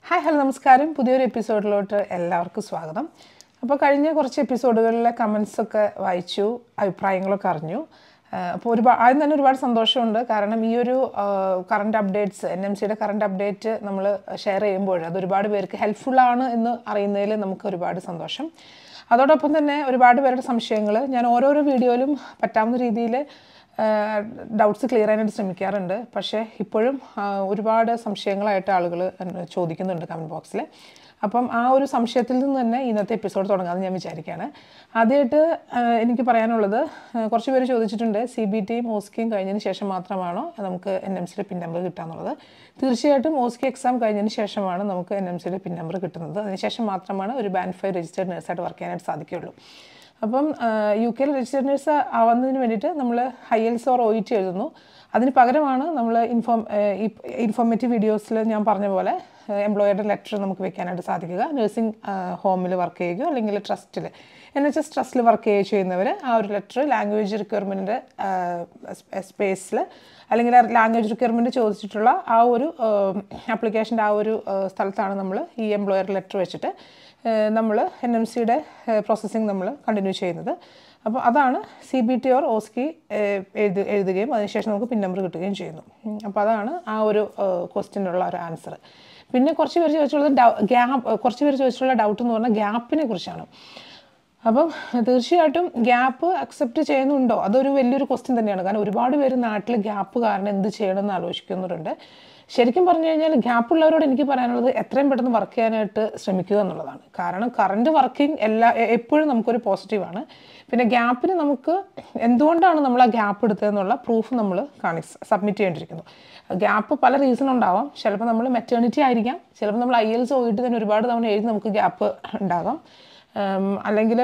hi hello നമസ്കാരം പുതിയൊരു എപ്പിസോഡിലോട്ട് എല്ലാവർക്കും സ്വാഗതം അപ്പോൾ കഴിഞ്ഞ കുറച്ച് എപ്പിസോഡുകളിലെ കമൻസ് ഒക്കെ വായിച്ചു അഭിപ്രായങ്ങളൊക്കെ അറിഞ്ഞു അപ്പോൾ ഒരുപാട് ആദ്യം തന്നെ ഒരുപാട് സന്തോഷമുണ്ട് കാരണം ഈ ഒരു കറണ്ട് അപ്ഡേറ്റ്സ് എൻ എം സിയുടെ കറണ്ട് അപ്ഡേറ്റ് നമ്മൾ ഷെയർ ചെയ്യുമ്പോൾ അത് ഒരുപാട് പേർക്ക് ഹെൽപ്ഫുള്ളാണ് എന്ന് അറിയുന്നതിൽ നമുക്ക് ഒരുപാട് സന്തോഷം അതോടൊപ്പം തന്നെ ഒരുപാട് പേരുടെ സംശയങ്ങൾ ഞാൻ ഓരോരോ വീഡിയോയിലും പറ്റാവുന്ന രീതിയിൽ ഡൗട്ട്സ് ക്ലിയർ ചെയ്യാനായിട്ട് ശ്രമിക്കാറുണ്ട് പക്ഷേ ഇപ്പോഴും ആ, ഒരുപാട് സംശയങ്ങളായിട്ട് ആളുകൾ ചോദിക്കുന്നുണ്ട് കമൻറ്റ് ബോക്സിൽ അപ്പം ആ ഒരു സംശയത്തിൽ നിന്ന് തന്നെ ഇന്നത്തെ എപ്പിസോഡ് തുടങ്ങാമെന്ന് ഞാൻ വിചാരിക്കുകയാണ് ആദ്യമായിട്ട് ആ, എനിക്ക് പറയാനുള്ളത് ആ, കുറച്ച് പേര് ചോദിച്ചിട്ടുണ്ട് സി ബി ടിയും ഓസ്കിയും കഴിഞ്ഞതിന് ശേഷം മാത്രമാണോ നമുക്ക് എൻ എം സിയുടെ പിൻ നമ്പർ കിട്ടാന്നുള്ളത് തീർച്ചയായിട്ടും ഓസ്കി എക്സാം കഴിഞ്ഞതിന് ശേഷമാണ് നമുക്ക് എൻ എം സിയുടെ പിൻ നമ്പർ കിട്ടുന്നത് അതിനുശേഷം മാത്രമാണ് ഒരു ബാൻഡ് ഫൈവ് രജിസ്റ്റേഡ് നഴ്സായിട്ട് വർക്ക് ചെയ്യാനായിട്ട് സാധിക്കുകയുള്ളൂ അപ്പം യു കെയിൽ രജിസ്റ്റേഡ് നേഴ്സ് ആവുന്നതിന് വേണ്ടിയിട്ട് നമ്മൾ IELTS or O E T എഴുതുന്നു അതിന് പകരമാണ് നമ്മൾ ഇൻഫോം ഇൻഫോർമേറ്റീവ് വീഡിയോസിൽ ഞാൻ പറഞ്ഞ പോലെ എംപ്ലോയറുടെ ലെറ്റർ നമുക്ക് വെക്കാനായിട്ട് സാധിക്കുക നഴ്സിംഗ് ഹോമിൽ വർക്ക് ചെയ്യുകയോ അല്ലെങ്കിൽ ട്രസ്റ്റിൽ എൻ എച്ച് എസ് ട്രസ്റ്റിൽ വർക്ക് ചെയ്യുകയോ ചെയ്യുന്നവർ ആ ഒരു ലെറ്റർ ലാംഗ്വേജ് റിക്വയർമെൻറ്റിൻ്റെ സ്പേസിൽ അല്ലെങ്കിൽ ലാംഗ്വേജ് റിക്വയർമെൻറ്റ് ചോദിച്ചിട്ടുള്ള ആ ഒരു ആപ്ലിക്കേഷൻ്റെ ആ ഒരു ആ, സ്ഥലത്താണ് നമ്മൾ ഈ എംപ്ലോയർ ലെറ്റർ വെച്ചിട്ട് നമ്മൾ എൻ എം സിയുടെ പ്രോസസ്സിങ് നമ്മൾ കണ്ടിന്യൂ ചെയ്യുന്നത് അപ്പോൾ അതാണ് C B T or OSCE എഴുതി എഴുതുകയും അതിനുശേഷം നമുക്ക് പിൻ നമ്പർ കിട്ടുകയും ചെയ്യുന്നു ഉം, അപ്പോൾ അതാണ് ആ ഒരു ക്വസ്റ്റ്യനുള്ള ഒരു ആൻസർ പിന്നെ കുറച്ച് പേര് ചോദിച്ചുള്ളത് ഗ്യാപ്പ് കുറച്ച് പേര് ചോദിച്ചിട്ടുള്ള ഡൗട്ട് എന്ന് പറഞ്ഞാൽ ഗ്യാപ്പിനെ കുറിച്ചാണ് അപ്പം തീർച്ചയായിട്ടും ഗ്യാപ്പ് അക്സെപ്റ്റ് ചെയ്യുന്നുണ്ടോ അതൊരു വലിയൊരു ക്വസ്റ്റ്യൻ തന്നെയാണ് കാരണം ഒരുപാട് പേര് നാട്ടിൽ ഗ്യാപ്പ് കാരണം എന്ത് ചെയ്യണമെന്ന് ആലോചിക്കുന്നവരുണ്ട് ശരിക്കും പറഞ്ഞു കഴിഞ്ഞാൽ ഗ്യാപ്പ് ഉള്ളവരോട് എനിക്ക് പറയാനുള്ളത് എത്രയും പെട്ടെന്ന് വർക്ക് ചെയ്യാനായിട്ട് ശ്രമിക്കുക എന്നുള്ളതാണ് കാരണം കറണ്ട് വർക്കിംഗ് എല്ലാ എ- എപ്പോഴും നമുക്കൊരു പോസിറ്റീവാണ് പിന്നെ ഗ്യാപ്പിന് നമുക്ക് എന്തുകൊണ്ടാണ് നമ്മൾ ആ ഗ്യാപ്പ് എടുത്തതെന്നുള്ള പ്രൂഫ് നമ്മൾ കാണി സബ്മിറ്റ് ചെയ്യേണ്ടിയിരിക്കുന്നു ഗ്യാപ്പ് പല റീസൺ ഉണ്ടാവാം ചിലപ്പോൾ നമ്മൾ മെറ്റേണിറ്റി ആയിരിക്കാം ചിലപ്പോൾ നമ്മൾ ഐ എൽസ് പോയിട്ട് തന്നെ ഒരുപാട് തവണ എഴുതി നമുക്ക് ഗ്യാപ്പ് ഉണ്ടാകാം അല്ലെങ്കിൽ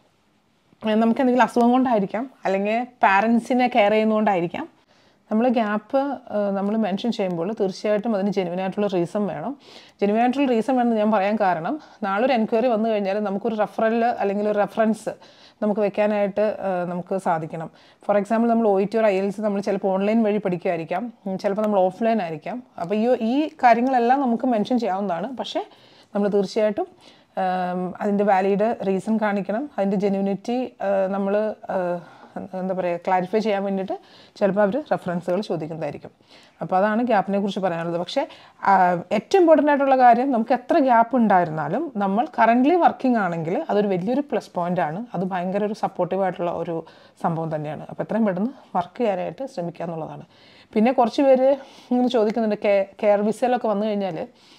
നമുക്ക് എന്തെങ്കിലും അസുഖം കൊണ്ടായിരിക്കാം അല്ലെങ്കിൽ പാരൻസിനെ കെയർ ചെയ്യുന്നതുകൊണ്ടായിരിക്കാം നമ്മൾ ഗ്യാപ്പ് നമ്മൾ മെൻഷൻ ചെയ്യുമ്പോൾ തീർച്ചയായിട്ടും അതിന് ജെനുവിനായിട്ടുള്ള റീസൺ വേണം ജെനുവിനായിട്ടുള്ള റീസൺ വേണമെന്ന് ഞാൻ പറയാൻ കാരണം നാളെ ഒരു എൻക്വയറി വന്നു കഴിഞ്ഞാൽ നമുക്കൊരു റെഫറൽ അല്ലെങ്കിൽ ഒരു റെഫറൻസ് നമുക്ക് വെക്കാനായിട്ട് ആ, നമുക്ക് സാധിക്കണം ഫോർ എക്സാമ്പിൾ നമ്മൾ ഒ ടി ഐ എൽസ് നമ്മൾ ചിലപ്പോൾ ഓൺലൈൻ വഴി പഠിക്കുമായിരിക്കാം ഉം, ചിലപ്പോൾ നമ്മൾ ഓഫ്ലൈൻ ആയിരിക്കാം അപ്പോൾ ഈ ഈ കാര്യങ്ങളെല്ലാം നമുക്ക് മെൻഷൻ ചെയ്യാവുന്നതാണ് പക്ഷേ നമ്മൾ തീർച്ചയായിട്ടും ആം, അതിൻ്റെ വാലിഡ് റീസൺ കാണിക്കണം അതിൻ്റെ ജെന്യൂനിറ്റി നമ്മൾ എന്താ പറയുക ക്ലാരിഫൈ ചെയ്യാൻ വേണ്ടിയിട്ട് ചിലപ്പോൾ അവർ റെഫറൻസുകൾ ചോദിക്കുന്നതായിരിക്കും അപ്പോൾ അതാണ് ഗ്യാപ്പിനെ കുറിച്ച് പറയാനുള്ളത് പക്ഷേ ആ, ഏറ്റവും ഇമ്പോർട്ടൻ്റ് ആയിട്ടുള്ള കാര്യം നമുക്ക് എത്ര ഗ്യാപ്പ് ഉണ്ടായിരുന്നാലും നമ്മൾ കറൻ്റ്ലി വർക്കിംഗ് ആണെങ്കിൽ അതൊരു വലിയൊരു പ്ലസ് പോയിൻ്റ് ആണ് അത് ഭയങ്കര ഒരു സപ്പോർട്ടീവ് ആയിട്ടുള്ള ഒരു സംഭവം തന്നെയാണ് അപ്പോൾ എത്രയും പെട്ടെന്ന് വർക്ക് ചെയ്യാനായിട്ട് ശ്രമിക്കുക എന്നുള്ളതാണ് പിന്നെ കുറച്ച് പേര് ഇങ്ങനെ ചോദിക്കുന്നുണ്ട് കെ കെയർ വിസയിലൊക്കെ വന്നു കഴിഞ്ഞാൽ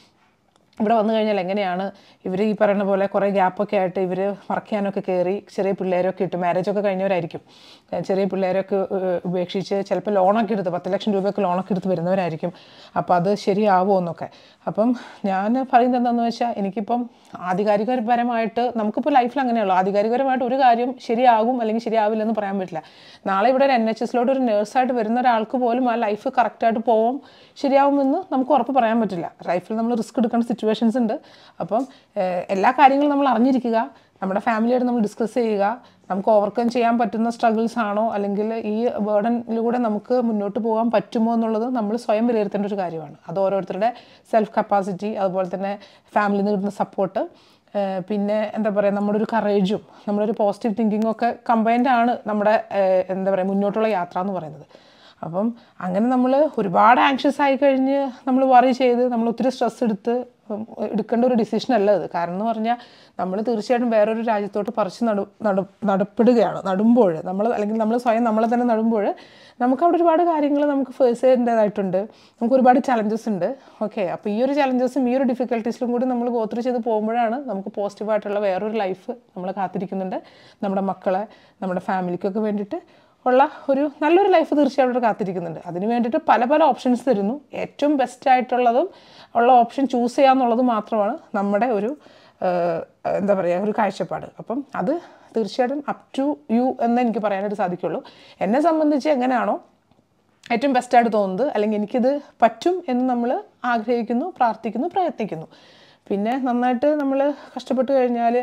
ഇവിടെ വന്നു കഴിഞ്ഞാൽ എങ്ങനെയാണ് ഇവർ ഈ പറയുന്ന പോലെ കുറേ ഗ്യാപ്പൊക്കെ ആയിട്ട് ഇവർ വർക്ക് ചെയ്യാനൊക്കെ കയറി ചെറിയ പിള്ളേരൊക്കെ ഇട്ട് മാരേജൊക്കെ കഴിഞ്ഞവരായിരിക്കും ഏഹ് ചെറിയ പിള്ളേരൊക്കെ ഏഹ് ഉപേക്ഷിച്ച് ചിലപ്പോൾ ലോണൊക്കെ എടുത്ത് പത്ത് ലക്ഷം രൂപയൊക്കെ ലോണൊക്കെ എടുത്ത് വരുന്നവരായിരിക്കും അപ്പോൾ അത് ശരിയാവുമോ എന്നൊക്കെ അപ്പം ഞാൻ പറയുന്നത് എന്താണെന്ന് വെച്ചാൽ എനിക്കിപ്പം ആധികാരികപരമായിട്ട് നമുക്കിപ്പോൾ ലൈഫിൽ അങ്ങനെയുള്ളൂ ആധികാരികപരമായിട്ട് ഒരു കാര്യം ശരിയാകും അല്ലെങ്കിൽ ശരിയാവില്ലെന്ന് പറയാൻ പറ്റില്ല നാളെ ഇവിടെ ഒരു എൻ എച്ച് എസിലോട്ട് ഒരു നേഴ്സായിട്ട് വരുന്ന ഒരാൾക്ക് പോലും ആ ലൈഫ് കറക്റ്റായിട്ട് പോവും ശരിയാവുമെന്ന് നമുക്ക് ഉറപ്പ് പറയാൻ പറ്റില്ല ലൈഫിൽ നമ്മൾ റിസ്ക് എടുക്കേണ്ട സിറ്റുവേഷൻസ് ഉണ്ട് അപ്പം ഏഹ്, എല്ലാ കാര്യങ്ങളും നമ്മൾ അറിഞ്ഞിരിക്കുക നമ്മുടെ ഫാമിലിയായിട്ട് നമ്മൾ ഡിസ്കസ് ചെയ്യുക നമുക്ക് ഓവർകം ചെയ്യാൻ പറ്റുന്ന സ്ട്രഗിൾസ് ആണോ അല്ലെങ്കിൽ ഈ ബേർഡനിലൂടെ നമുക്ക് മുന്നോട്ട് പോകാൻ പറ്റുമോ എന്നുള്ളത് നമ്മൾ സ്വയം വിലയിരുത്തേണ്ട ഒരു കാര്യമാണ് അത് ഓരോരുത്തരുടെ സെൽഫ് കപ്പാസിറ്റി അതുപോലെ തന്നെ ഫാമിലിയിൽ നിന്ന് കിട്ടുന്ന സപ്പോർട്ട് പിന്നെ എന്താ പറയുക നമ്മുടെ ഒരു കറേജും നമ്മുടെ ഒരു പോസിറ്റീവ് തിങ്കിങ്ങും ഒക്കെ കമ്പൈൻഡ് ആണ് നമ്മുടെ ഏഹ്, എന്താ പറയുക മുന്നോട്ടുള്ള യാത്ര എന്ന് പറയുന്നത് അപ്പം അങ്ങനെ നമ്മൾ ഒരുപാട് ആങ്ഷ്യസ് ആയി കഴിഞ്ഞ് നമ്മൾ വറി ചെയ്ത് നമ്മൾ ഒത്തിരി സ്ട്രെസ് എടുത്ത് ഉം, എടുക്കേണ്ട ഒരു ഡിസിഷൻ അല്ല അത് കാരണം എന്ന് പറഞ്ഞാൽ നമ്മൾ തീർച്ചയായിട്ടും വേറൊരു രാജ്യത്തോട്ട് പറിച്ച് നടു നടു നടപ്പെടുകയാണ് നടുമ്പോൾ നമ്മൾ അല്ലെങ്കിൽ നമ്മൾ സ്വയം നമ്മളെ തന്നെ നടുമ്പോൾ നമുക്ക് അവിടെ ഒരുപാട് കാര്യങ്ങൾ നമുക്ക് ഫേസ് ചെയ്യേണ്ടതായിട്ടുണ്ട് നമുക്ക് ഒരുപാട് ചലഞ്ചസ് ഉണ്ട് ഓക്കെ അപ്പോൾ ഈ ഒരു ചലഞ്ചസും ഈ ഒരു ഡിഫിക്കൽട്ടീസിലും കൂടി നമ്മൾ ഗോത്ര ചെയ്ത് പോകുമ്പോഴാണ് നമുക്ക് പോസിറ്റീവായിട്ടുള്ള വേറൊരു ലൈഫ് നമ്മൾ കാത്തിരിക്കുന്നുണ്ട് നമ്മുടെ മക്കളെ നമ്മുടെ ഫാമിലിക്കൊക്കെ വേണ്ടിയിട്ട് ഉള്ള ഒരു നല്ലൊരു ലൈഫ് തീർച്ചയായിട്ടും അവിടെ കാത്തിരിക്കുന്നുണ്ട് അതിന് വേണ്ടിയിട്ട് പല പല ഓപ്ഷൻസ് തരുന്നു ഏറ്റവും ബെസ്റ്റ് ആയിട്ടുള്ളതും ഉള്ള ഓപ്ഷൻ ചൂസ് ചെയ്യാന്നുള്ളത് മാത്രമാണ് നമ്മുടെ ഒരു ആഹ്, എന്താ പറയുക ഒരു കാഴ്ചപ്പാട് അപ്പം അത് തീർച്ചയായിട്ടും അപ് ടു യു എന്ന് എനിക്ക് പറയാനായിട്ട് സാധിക്കുള്ളൂ എന്നെ സംബന്ധിച്ച് എങ്ങനെയാണോ ഏറ്റവും ബെസ്റ്റായിട്ട് തോന്നുന്നത് അല്ലെങ്കിൽ എനിക്കിത് പറ്റും എന്ന് നമ്മൾ ആഗ്രഹിക്കുന്നു പ്രാർത്ഥിക്കുന്നു പ്രയത്നിക്കുന്നു പിന്നെ നന്നായിട്ട് നമ്മൾ കഷ്ടപ്പെട്ട് കഴിഞ്ഞാൽ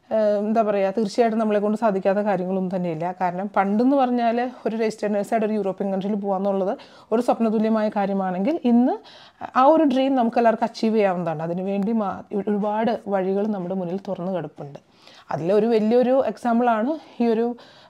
ഏഹ് എന്താ പറയുക തീർച്ചയായിട്ടും നമ്മളെ കൊണ്ട് സാധിക്കാത്ത കാര്യങ്ങളൊന്നും തന്നെയില്ല കാരണം പണ്ടെന്ന് പറഞ്ഞാൽ ഒരു രജിസ്റ്റേഡ് നേഴ്സായിട്ട് ഒരു യൂറോപ്യൻ കൺട്രിയിൽ പോകാന്നുള്ളത് ഒരു സ്വപ്നതുല്യമായ കാര്യമാണെങ്കിൽ ഇന്ന് ആ ഒരു ഡ്രീം നമുക്ക് എല്ലാവർക്കും അച്ചീവ് ചെയ്യാവുന്നതാണ് അതിനുവേണ്ടി മാ ഒരുപാട് വഴികൾ നമ്മുടെ മുന്നിൽ തുറന്നു കിടപ്പുണ്ട് അതിലൊരു വലിയൊരു എക്സാമ്പിളാണ് ഈ ഒരു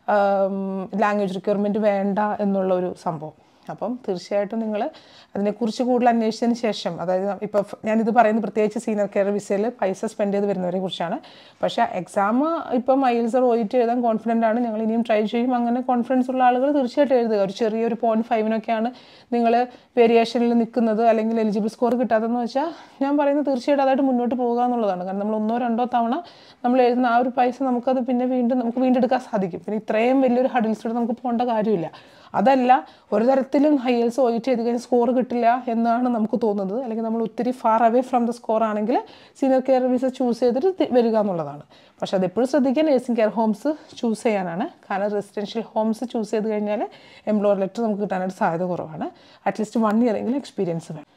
ലാംഗ്വേജ് റിക്വയർമെൻറ്റ് വേണ്ട എന്നുള്ള ഒരു സംഭവം അപ്പം തീർച്ചയായിട്ടും നിങ്ങൾ അതിനെക്കുറിച്ച് കൂടുതൽ അന്വേഷിച്ചതിന് ശേഷം അതായത് ഇപ്പോൾ ഞാനിത് പറയുന്നത് പ്രത്യേകിച്ച് സീനിയർ കെയർ വിസയിൽ പൈസ സ്പെൻഡ് ചെയ്ത് വരുന്നവരെ കുറിച്ചാണ് പക്ഷേ എക്സാം ഇപ്പം ഐൽസർ ഒയിറ്റ് എഴുതാൻ കോൺഫിഡൻ്റ് ആണ് ഞങ്ങൾ ഇനിയും ട്രൈ ചെയ്യും അങ്ങനെ കോൺഫിഡൻസ് ഉള്ള ആളുകൾ തീർച്ചയായിട്ടും എഴുതുക ഒരു ചെറിയൊരു പോയിൻറ്റ് ഫൈവിനൊക്കെയാണ് നിങ്ങൾ വേരിയേഷനിൽ നിൽക്കുന്നത് അല്ലെങ്കിൽ എലിജിബിൾ സ്കോർ കിട്ടാത്തതെന്ന് വെച്ചാൽ ഞാൻ പറയുന്നത് തീർച്ചയായിട്ടും അതായിട്ട് മുന്നോട്ട് പോകുക എന്നുള്ളതാണ് കാരണം നമ്മൾ ഒന്നോ രണ്ടോ തവണ നമ്മൾ എഴുതുന്ന ആ ഒരു പൈസ നമുക്കത് പിന്നെ വീണ്ടും നമുക്ക് വീണ്ടെടുക്കാൻ സാധിക്കും പിന്നെ ഇത്രയും വലിയൊരു ഹഡിൽസിലൂടെ നമുക്ക് പോകേണ്ട കാര്യമില്ല അതല്ല ഒരു തരത്തിലും ഹൈ എൽസ് ഒയിറ്റ് ചെയ്ത് കഴിഞ്ഞാൽ സ്കോർ കിട്ടില്ല എന്നാണ് നമുക്ക് തോന്നുന്നത് അല്ലെങ്കിൽ നമ്മൾ ഒത്തിരി far away from the score ആണെങ്കിൽ സീനിയർ കെയർ വിസ ചൂസ് ചെയ്തിട്ട് തി- വരിക എന്നുള്ളതാണ് പക്ഷെ അതെപ്പോഴും ശ്രദ്ധിക്കുക നേഴ്സിംഗ് കെയർ ഹോംസ് ചൂസ് ചെയ്യാനാണ് കാരണം റെസിഡൻഷ്യൽ ഹോംസ് ചൂസ് ചെയ്ത് കഴിഞ്ഞാൽ എംപ്ലോയർ ലെറ്റർ നമുക്ക് കിട്ടാനായിട്ട് സാധ്യത കുറവാണ് അറ്റ്ലീസ്റ്റ് വൺ ഇയർ എങ്കിലും എക്സ്പീരിയൻസ് വേണം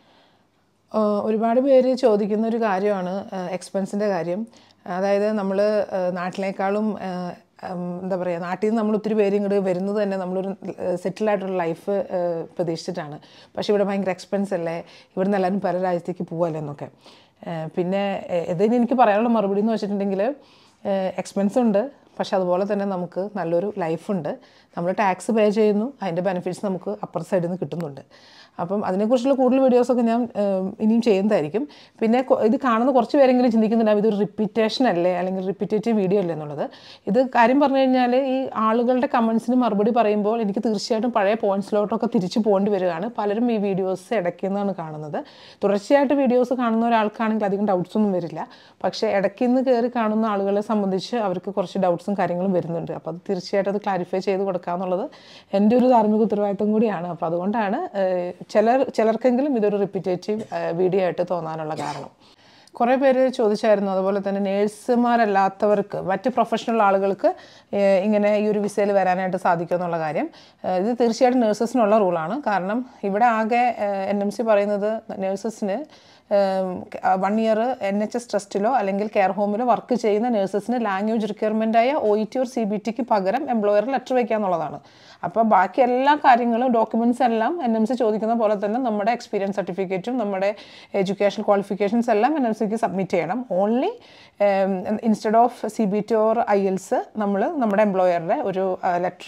ആഹ് ഒരുപാട് പേര് ചോദിക്കുന്ന ഒരു കാര്യമാണ് എക്സ്പെൻസിൻ്റെ കാര്യം അതായത് നമ്മൾ നാട്ടിലേക്കാളും ആഹ് ഉം, എന്താ പറയുക നാട്ടിൽ നിന്ന് നമ്മൾ ഒത്തിരി പേര് ഇങ്ങോട്ട് വരുന്നത് തന്നെ നമ്മളൊരു സെറ്റിൽ ആയിട്ടുള്ള ലൈഫ് പ്രതീക്ഷിച്ചിട്ടാണ് പക്ഷേ ഇവിടെ ഭയങ്കര എക്സ്പെൻസ് അല്ലേ ഇവിടെ നിന്ന് എല്ലാവരും പല രാജ്യത്തേക്ക് പോകല്ലേ എന്നൊക്കെ ആഹ് പിന്നെ എ- ഇതിന് എനിക്ക് പറയാനുള്ള മറുപടി എന്ന് വെച്ചിട്ടുണ്ടെങ്കിൽ എക്സ്പെൻസ് ഉണ്ട് പക്ഷെ അതുപോലെ തന്നെ നമുക്ക് നല്ലൊരു ലൈഫുണ്ട് നമ്മൾ ടാക്സ് പേ ചെയ്യുന്നു അതിൻ്റെ ബെനിഫിറ്റ്സ് നമുക്ക് അപ്പുറ സൈഡിൽ നിന്ന് കിട്ടുന്നുണ്ട് അപ്പം അതിനെക്കുറിച്ചുള്ള കൂടുതൽ വീഡിയോസൊക്കെ ഞാൻ ഏം, ഇനിയും ചെയ്യുന്നതായിരിക്കും പിന്നെ കൊ- ഇത് കാണുന്ന കുറച്ച് പേരെങ്കിലും ചിന്തിക്കുന്നുണ്ടാവും ഇതൊരു റിപ്പീറ്റേഷൻ അല്ലേ അല്ലെങ്കിൽ റിപ്പീറ്റേറ്റീവ് വീഡിയോ അല്ലേ എന്നുള്ളത് ഇത് കാര്യം പറഞ്ഞു കഴിഞ്ഞാൽ ഈ ആളുകളുടെ കമൻസിന് മറുപടി പറയുമ്പോൾ എനിക്ക് തീർച്ചയായിട്ടും പഴയ പോയിന്റ്സിലോട്ടൊക്കെ തിരിച്ചു പോകേണ്ടി വരികയാണ് പലരും ഈ വീഡിയോസ് ഇടയ്ക്ക് നിന്നാണ് കാണുന്നത് തുടർച്ചയായിട്ട് വീഡിയോസ് കാണുന്ന ഒരാൾക്കാണെങ്കിൽ അധികം ഡൗട്ട്സ് ഒന്നും വരില്ല പക്ഷേ ഇടയ്ക്ക് നിന്ന് കയറി കാണുന്ന ആളുകളെ സംബന്ധിച്ച് അവർക്ക് കുറച്ച് ഡൗട്ട്സും കാര്യങ്ങളും വരുന്നുണ്ട് അപ്പോൾ അത് തീർച്ചയായിട്ടും അത് ക്ലാരിഫൈ ചെയ്ത് കൊടുക്കുക എന്നുള്ളത് എൻ്റെ ഒരു ധാർമ്മിക ഉത്തരവാദിത്തം കൂടിയാണ് അപ്പോൾ അതുകൊണ്ടാണ് ഏഹ്, ചിലർ ചിലർക്കെങ്കിലും ഇതൊരു റിപ്പീറ്റേറ്റീവ് വീഡിയോ ആയിട്ട് തോന്നാനുള്ള കാരണം കുറേ പേര് ചോദിച്ചായിരുന്നു അതുപോലെ തന്നെ നേഴ്സുമാരല്ലാത്തവർക്ക് മറ്റ് പ്രൊഫഷണൽ ആളുകൾക്ക് ഏഹ്, ഇങ്ങനെ ഈ ഒരു വിസയിൽ വരാനായിട്ട് സാധിക്കും എന്നുള്ള കാര്യം ഏഹ്, ഇത് തീർച്ചയായിട്ടും നേഴ്സസിനുള്ള റൂളാണ് കാരണം ഇവിടെ ആകെ എൻ എം സി പറയുന്നത് നേഴ്സസിന് one year N H S ട്രസ്റ്റിലോ അല്ലെങ്കിൽ കെയർ ഹോമിലോ വർക്ക് ചെയ്യുന്ന നേഴ്സസിന് ലാംഗ്വേജ് റിക്വയർമെൻ്റായ O E T or C B ടിക്ക് പകരം എംപ്ലോയർ ലെറ്റർ വയ്ക്കുക എന്നുള്ളതാണ് അപ്പോൾ ബാക്കി എല്ലാ കാര്യങ്ങളും ഡോക്യുമെൻറ്റ്സ് എല്ലാം എൻ എം സി ചോദിക്കുന്ന പോലെ തന്നെ നമ്മുടെ എക്സ്പീരിയൻസ് സർട്ടിഫിക്കറ്റും നമ്മുടെ എഡ്യൂക്കേഷൻ ക്വാളിഫിക്കേഷൻസ് എല്ലാം എൻ എം സിക്ക് സബ്മിറ്റ് ചെയ്യണം only instead of C B T or IELTS നമ്മൾ നമ്മുടെ എംപ്ലോയറുടെ ഒരു ലെറ്റർ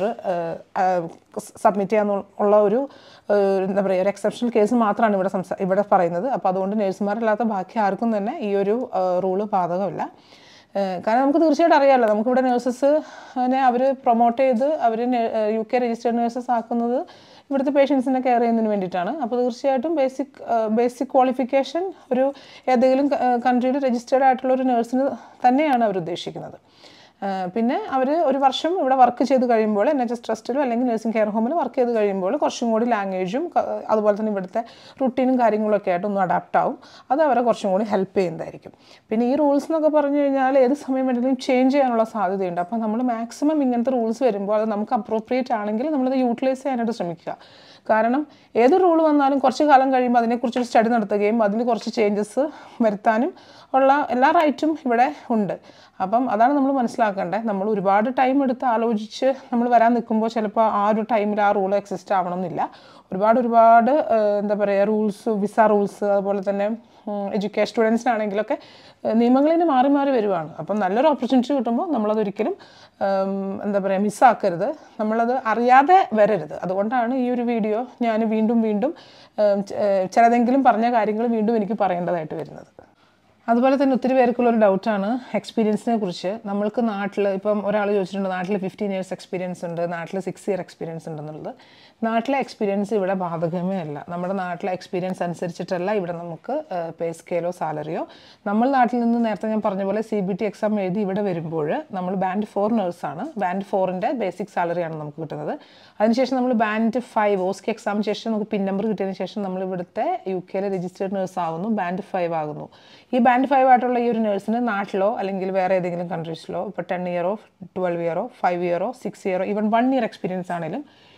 സബ്മിറ്റ് ചെയ്യാന്നുള്ള ഒരു ഏഹ്, എന്താ പറയുക ഒരു എക്സെപ്ഷണൽ കേസ് മാത്രമാണ് ഇവിടെ സംസാ ഇവിടെ പറയുന്നത് അപ്പോൾ അതുകൊണ്ട് നേഴ്സുമാരല്ലാത്ത ബാക്കി ആർക്കും തന്നെ ഈ ഒരു റൂള് ബാധകമല്ല ഏഹ് കാരണം നമുക്ക് തീർച്ചയായിട്ടും അറിയാമല്ലോ നമുക്കിവിടെ നേഴ്സസിനെ അവർ പ്രൊമോട്ട് ചെയ്ത് അവർ യു കെ രജിസ്റ്റേർഡ് നേഴ്സസ് ആക്കുന്നത് ഇവിടുത്തെ പേഷ്യൻസിനെ കെയർ ചെയ്യുന്നതിന് വേണ്ടിയിട്ടാണ് അപ്പോൾ തീർച്ചയായിട്ടും ബേസിക് ബേസിക് ക്വാളിഫിക്കേഷൻ ഒരു ഏതെങ്കിലും കൺട്രിയിൽ രജിസ്റ്റേർഡ് ആയിട്ടുള്ള ഒരു നേഴ്സിന് തന്നെയാണ് അവർ ഉദ്ദേശിക്കുന്നത് ഏഹ് പിന്നെ അവർ ഒരു വർഷം ഇവിടെ വർക്ക് ചെയ്ത് കഴിയുമ്പോൾ എൻ എച്ച് എസ് ട്രസ്റ്റിലും അല്ലെങ്കിൽ നഴ്സിംഗ് കെയർ ഹോമിൽ വർക്ക് ചെയ്ത് കഴിയുമ്പോൾ കുറച്ചും കൂടി ലാംഗ്വേജും ക- അതുപോലെ തന്നെ ഇവിടുത്തെ റുട്ടീനും കാര്യങ്ങളൊക്കെ ആയിട്ട് ഒന്ന് അഡാപ്റ്റ് ആവും അത് അവരെ കുറച്ചും കൂടി ഹെൽപ്പ് ചെയ്യുന്നതായിരിക്കും പിന്നെ ഈ റൂൾസ് എന്നൊക്കെ പറഞ്ഞു കഴിഞ്ഞാൽ ഏത് സമയം വേണമെങ്കിലും ചേഞ്ച് ചെയ്യാനുള്ള സാധ്യതയുണ്ട് അപ്പോൾ നമ്മൾ മാക്സിമം ഇങ്ങനത്തെ റൂൾസ് വരുമ്പോൾ അത് നമുക്ക് അപ്രോപ്രിയേറ്റ് ആണെങ്കിൽ നമ്മളത് യൂട്ടിലൈസ് ചെയ്യാനായിട്ട് ശ്രമിക്കുക കാരണം ഏത് റൂൾ വന്നാലും കുറച്ച് കാലം കഴിയുമ്പോൾ അതിനെക്കുറിച്ചൊരു സ്റ്റഡി നടത്തുകയും അതിൽ കുറച്ച് ചേഞ്ചസ് വരുത്താനും ഉള്ള എല്ലാ റൈറ്റും ഇവിടെ ഉണ്ട് അപ്പം അതാണ് നമ്മൾ മനസ്സിലാക്കേണ്ടത് നമ്മൾ ഒരുപാട് ടൈം എടുത്ത് ആലോചിച്ച് നമ്മൾ വരാൻ നിൽക്കുമ്പോൾ ചിലപ്പോൾ ആ ഒരു ടൈമിൽ ആ റൂൾ എക്സിസ്റ്റ് ആവണമെന്നില്ല ഒരുപാട് ഒരുപാട് ഏഹ്, എന്താ പറയുക റൂൾസ് വിസ റൂൾസ് അതുപോലെ തന്നെ എഡ്യൂക്കേഷൻ സ്റ്റുഡൻസിനാണെങ്കിലൊക്കെ ഏഹ്, നിയമങ്ങളിന് മാറി മാറി വരുവാണ് അപ്പം നല്ലൊരു ഓപ്പർച്യൂണിറ്റി കിട്ടുമ്പോൾ നമ്മളതൊരിക്കലും ഉം, എന്താ പറയുക മിസ്സാക്കരുത് നമ്മളത് അറിയാതെ വരരുത് അതുകൊണ്ടാണ് ഈ ഒരു വീഡിയോ ഞാൻ വീണ്ടും വീണ്ടും ഉം, ച- ഏഹ്, ചിലതെങ്കിലും പറഞ്ഞ കാര്യങ്ങൾ വീണ്ടും എനിക്ക് പറയേണ്ടതായിട്ട് വരുന്നത് അതുപോലെ തന്നെ ഒത്തിരി പേർക്കുള്ള ഒരു ഡൗട്ടാണ് എക്സ്പീരിയൻസിനെ കുറിച്ച് നമ്മൾക്ക് നാട്ടിൽ ഇപ്പം ഒരാൾ ചോദിച്ചിട്ടുണ്ട് നാട്ടിൽ ഫിഫ്റ്റീൻ ഇയേഴ്സ് എക്സ്പീരിയൻസ് ഉണ്ട് നാട്ടിൽ സിക്സ് ഇയർ എക്സ്പീരിയൻസ് ഉണ്ടെന്നുള്ളത് നാട്ടിലെ എക്സ്പീരിയൻസ് ഇവിടെ ബാധകമേ അല്ല നമ്മുടെ നാട്ടിലെ എക്സ്പീരിയൻസ് അനുസരിച്ചിട്ടല്ല ഇവിടെ നമുക്ക് പേ സ്കെയിലോ സാലറിയോ നമ്മൾ നാട്ടിൽ നിന്ന് നേരത്തെ ഞാൻ പറഞ്ഞ പോലെ സി ബി ടി എക്സാം എഴുതി ഇവിടെ വരുമ്പോൾ നമ്മൾ ബാൻഡ് ഫോർ നേഴ്സാണ് ബാൻഡ് ഫോറിൻ്റെ ബേസിക് സാലറിയാണ് നമുക്ക് കിട്ടുന്നത് അതിനുശേഷം നമ്മൾ ബാൻഡ് ഫൈവ് ഓസ്കി എക്സാമിന് ശേഷം നമുക്ക് പിൻ നമ്പർ കിട്ടിയതിന് ശേഷം നമ്മൾ ഇവിടുത്തെ യു കെയിലെ രജിസ്റ്റേർഡ് നേഴ്സ് ആവുന്നു ബാൻഡ് ഫൈവ് ആകുന്നു ഈ ബാൻഡ് ഫൈവ് ആയിട്ടുള്ള ഈ ഒരു നേഴ്സിന് നാട്ടിലോ അല്ലെങ്കിൽ വേറെ ഏതെങ്കിലും കൺട്രീസിലോ ഇപ്പോൾ ടെൻ ഇയറോ ട്വൽവ് ഇയറോ ഫൈവ് ഇയറോ സിക്സ് ഇയറോ ഈവൻ വൺ ഇയർ എക്സ്പീരിയൻസ് ആണെങ്കിലും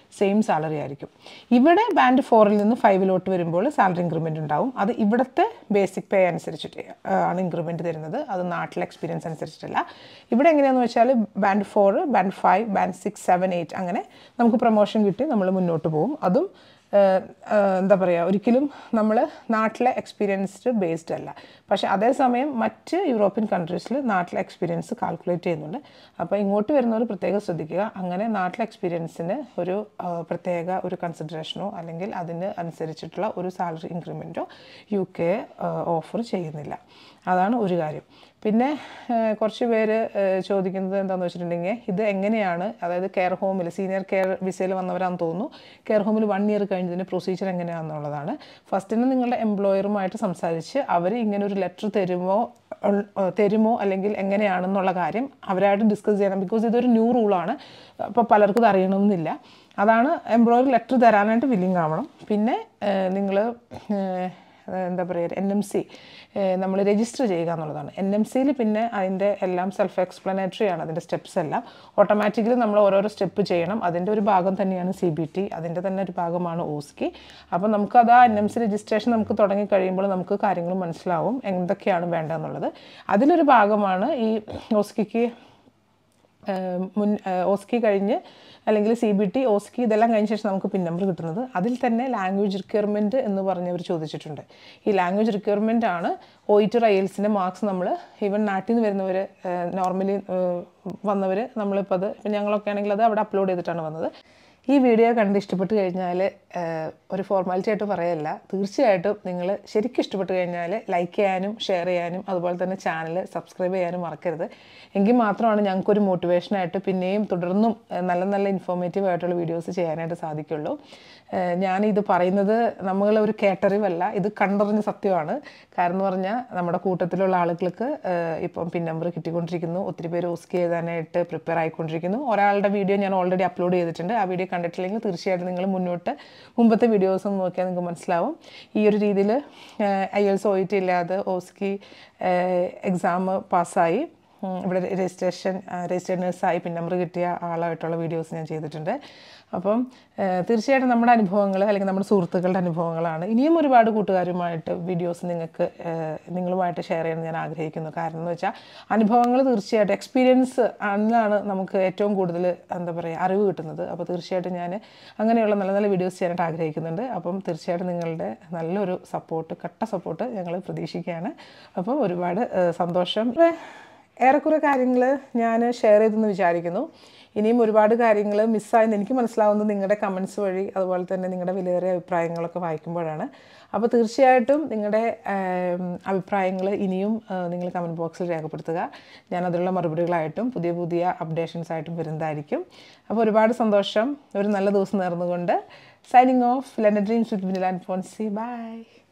സെയിം സാലറി ആയിരിക്കും ഇവിടെ ബാൻഡ് ഫോറിൽ നിന്ന് ഫൈവിലോട്ട് വരുമ്പോൾ സാലറി ഇൻക്രിമെൻ്റ് ഉണ്ടാവും അത് ഇവിടുത്തെ ബേസിക് പേ അനുസരിച്ചിട്ട് ആണ് ഇൻക്രിമെൻ്റ് തരുന്നത് അത് നാട്ടിലെ എക്സ്പീരിയൻസ് അനുസരിച്ചിട്ടല്ല ഇവിടെ എങ്ങനെയാണെന്ന് വെച്ചാൽ band four band five band six seven eight അങ്ങനെ നമുക്ക് പ്രൊമോഷൻ കിട്ടി നമ്മൾ മുന്നോട്ട് പോകും അതും ഏഹ്, ഏഹ്, എന്താ പറയുക ഒരിക്കലും നമ്മൾ നാട്ടിലെ എക്സ്പീരിയൻസ്ഡ് ബേസ്ഡ് അല്ല പക്ഷേ അതേസമയം മറ്റ് യൂറോപ്യൻ കൺട്രീസിൽ നാട്ടിലെ എക്സ്പീരിയൻസ് കാൽക്കുലേറ്റ് ചെയ്യുന്നുണ്ട് അപ്പോൾ ഇങ്ങോട്ട് വരുന്നവർ പ്രത്യേകം ശ്രദ്ധിക്കുക അങ്ങനെ നാട്ടിലെ എക്സ്പീരിയൻസിന് ഒരു ആ, പ്രത്യേക ഒരു കൺസിഡറേഷനോ അല്ലെങ്കിൽ അതിന് അനുസരിച്ചിട്ടുള്ള ഒരു സാലറി ഇൻക്രിമെൻറ്റോ യു കെ ഓഫർ ചെയ്യുന്നില്ല അതാണ് ഒരു കാര്യം പിന്നെ ഏഹ്, കുറച്ച് പേര് ഏഹ്, ചോദിക്കുന്നത് എന്താണെന്ന് വെച്ചിട്ടുണ്ടെങ്കിൽ ഇത് എങ്ങനെയാണ് അതായത് കെയർ ഹോമിൽ സീനിയർ കെയർ വിസയിൽ വന്നവരാണെന്ന് തോന്നുന്നു കെയർ ഹോമിൽ വൺ ഇയർ കഴിഞ്ഞതിന് പ്രൊസീജിയർ എങ്ങനെയാണെന്നുള്ളതാണ് ഫസ്റ്റിന് നിങ്ങളുടെ എംപ്ലോയറുമായിട്ട് സംസാരിച്ച് അവർ ഇങ്ങനെ ഒരു ലെറ്റർ തരുമോ ഉൾ- ഏഹ്, തരുമോ അല്ലെങ്കിൽ എങ്ങനെയാണെന്നുള്ള കാര്യം അവരായിട്ട് ഡിസ്കസ് ചെയ്യണം ബിക്കോസ് ഇതൊരു ന്യൂ റൂളാണ് അപ്പോൾ പലർക്കും ഇത് അറിയണമെന്നില്ല അതാണ് എംപ്ലോയർ ലെറ്റർ തരാനായിട്ട് വില്ലിങ് ആവണം പിന്നെ നിങ്ങൾ എന്താ പറയുക എൻ എം സി നമ്മൾ രജിസ്റ്റർ ചെയ്യുക എന്നുള്ളതാണ് എൻ എം സിയിൽ പിന്നെ അതിൻ്റെ എല്ലാം സെൽഫ് എക്സ്പ്ലനേറ്ററി ആണ് അതിൻ്റെ സ്റ്റെപ്സ് എല്ലാം ഓട്ടോമാറ്റിക്കലി നമ്മൾ ഓരോരോ സ്റ്റെപ്പ് ചെയ്യണം അതിൻ്റെ ഒരു ഭാഗം തന്നെയാണ് സി ബി ടി അതിൻ്റെ തന്നെ ഒരു ഭാഗമാണ് ഓസ്കി അപ്പോൾ നമുക്കത് ആ എൻ എം സി രജിസ്ട്രേഷൻ നമുക്ക് തുടങ്ങി കഴിയുമ്പോൾ നമുക്ക് കാര്യങ്ങൾ മനസ്സിലാവും എന്തൊക്കെയാണ് വേണ്ടതെന്നുള്ളത് അതിലൊരു ഭാഗമാണ് ഈ ഓസ്കിക്ക് ഏഹ് മുൻ ഏഹ് ഓസ്കി കഴിഞ്ഞ് അല്ലെങ്കിൽ സി ബി ടി ഓസ്കി ഇതെല്ലാം കഴിഞ്ഞ ശേഷം നമുക്ക് പിൻ നമ്പർ കിട്ടുന്നത് അതിൽ തന്നെ ലാംഗ്വേജ് റിക്വയർമെൻറ്റ് എന്ന് പറഞ്ഞവർ ചോദിച്ചിട്ടുണ്ട് ഈ ലാംഗ്വേജ് റിക്വയർമെൻ്റ് ആണ് ഒ ഇ ടി റയൽസിൻ്റെ മാർക്സ് നമ്മൾ ഈവൻ നാട്ടിൽ നിന്ന് വരുന്നവർ നോർമലി വന്നവർ നമ്മളിപ്പോൾ അത് ഇപ്പം ഞങ്ങളൊക്കെ ആണെങ്കിൽ അത് അവിടെ അപ്ലോഡ് ചെയ്തിട്ടാണ് വന്നത് ഈ വീഡിയോ കണ്ട് ഇഷ്ടപ്പെട്ട് കഴിഞ്ഞാൽ ഒരു ഫോർമാലിറ്റി ആയിട്ട് പറയല്ല തീർച്ചയായിട്ടും നിങ്ങൾ ശരിക്കും ഇഷ്ടപ്പെട്ട് കഴിഞ്ഞാൽ ലൈക്ക് ചെയ്യാനും ഷെയർ ചെയ്യാനും അതുപോലെ തന്നെ ചാനൽ സബ്സ്ക്രൈബ് ചെയ്യാനും മറക്കരുത് എങ്കിൽ മാത്രമാണ് ഞങ്ങൾക്കൊരു മോട്ടിവേഷനായിട്ട് പിന്നെയും തുടർന്നും ഏഹ്, നല്ല നല്ല ഇൻഫോർമേറ്റീവ് ആയിട്ടുള്ള വീഡിയോസ് ചെയ്യാനായിട്ട് സാധിക്കുള്ളൂ ഏഹ്, ഞാനിത് പറയുന്നത് നമ്മളൊരു കേട്ടറിവല്ല ഇത് കണ്ടറിഞ്ഞ സത്യമാണ് കാരണം എന്ന് പറഞ്ഞാൽ നമ്മുടെ കൂട്ടത്തിലുള്ള ആളുകൾക്ക് ഏഹ്, ഇപ്പം പിൻ നമ്പർ കിട്ടിക്കൊണ്ടിരിക്കുന്നു ഒത്തിരി പേര് ഓസ്കി എഴുതാനായിട്ട് പ്രിപ്പയർ ആയിക്കൊണ്ടിരിക്കുന്നു ഒരാളുടെ വീഡിയോ ഞാൻ ഓൾറെഡി അപ്ലോഡ് ചെയ്തിട്ടുണ്ട് ആ വീഡിയോ കണ്ടിട്ടില്ലെങ്കിൽ തീർച്ചയായിട്ടും നിങ്ങൾ മുന്നോട്ട് മുമ്പത്തെ വീഡിയോസ് ഒന്ന് നോക്കിയാൽ നിങ്ങൾക്ക് മനസ്സിലാവും ഈ ഒരു രീതിയിൽ ഐ എൽസ് ഒ ടി ഇല്ലാതെ ഓസ്കി എക്സാം പാസ്സായി ഉം, ഇവിടെ രജിസ്ട്രേഷൻ രജിസ്റ്റേഡ് നേഴ്സായി പിൻ നമ്പർ കിട്ടിയ ആളായിട്ടുള്ള വീഡിയോസ് ഞാൻ ചെയ്തിട്ടുണ്ട് അപ്പം ഏഹ്, തീർച്ചയായിട്ടും നമ്മുടെ അനുഭവങ്ങൾ അല്ലെങ്കിൽ നമ്മുടെ സുഹൃത്തുക്കളുടെ അനുഭവങ്ങളാണ് ഇനിയും ഒരുപാട് കൂട്ടുകാരുമായിട്ട് വീഡിയോസ് നിങ്ങൾക്ക് ഏഹ്, നിങ്ങളുമായിട്ട് ഷെയർ ചെയ്യാൻ ഞാൻ ആഗ്രഹിക്കുന്നു കാരണം എന്ന് വെച്ചാൽ അനുഭവങ്ങൾ തീർച്ചയായിട്ടും എക്സ്പീരിയൻസ് ആണ് നമുക്ക് ഏറ്റവും കൂടുതൽ എന്താ പറയുക അറിവ് കിട്ടുന്നത് അപ്പോൾ തീർച്ചയായിട്ടും ഞാൻ അങ്ങനെയുള്ള നല്ല നല്ല വീഡിയോസ് ചെയ്യാനായിട്ട് ആഗ്രഹിക്കുന്നുണ്ട് അപ്പം തീർച്ചയായിട്ടും നിങ്ങളുടെ നല്ലൊരു സപ്പോർട്ട് കട്ട സപ്പോർട്ട് ഞങ്ങൾ പ്രതീക്ഷിക്കുകയാണ് അപ്പം ഒരുപാട് ഏഹ്, സന്തോഷം ഏറെക്കുറെ കാര്യങ്ങൾ ഞാൻ ഷെയർ ചെയ്തെന്ന് വിചാരിക്കുന്നു ഇനിയും ഒരുപാട് കാര്യങ്ങൾ മിസ്സായെന്ന് എനിക്ക് മനസ്സിലാവുന്നത് നിങ്ങളുടെ കമൻസ് വഴി അതുപോലെ തന്നെ നിങ്ങളുടെ വിലയേറിയ അഭിപ്രായങ്ങളൊക്കെ വായിക്കുമ്പോഴാണ് അപ്പോൾ തീർച്ചയായിട്ടും നിങ്ങളുടെ അഭിപ്രായങ്ങൾ ഇനിയും നിങ്ങൾ കമൻറ്റ് ബോക്സിൽ രേഖപ്പെടുത്തുക ഞാൻ അതിലുള്ള മറുപടികളായിട്ടും പുതിയ പുതിയ അപ്ഡേഷൻസ് ആയിട്ടും വരുന്നതായിരിക്കും അപ്പോൾ ഒരുപാട് സന്തോഷം ഒരു നല്ല ദിവസം നേർന്നുകൊണ്ട് signing off London dreams with Vinil and Fonsy by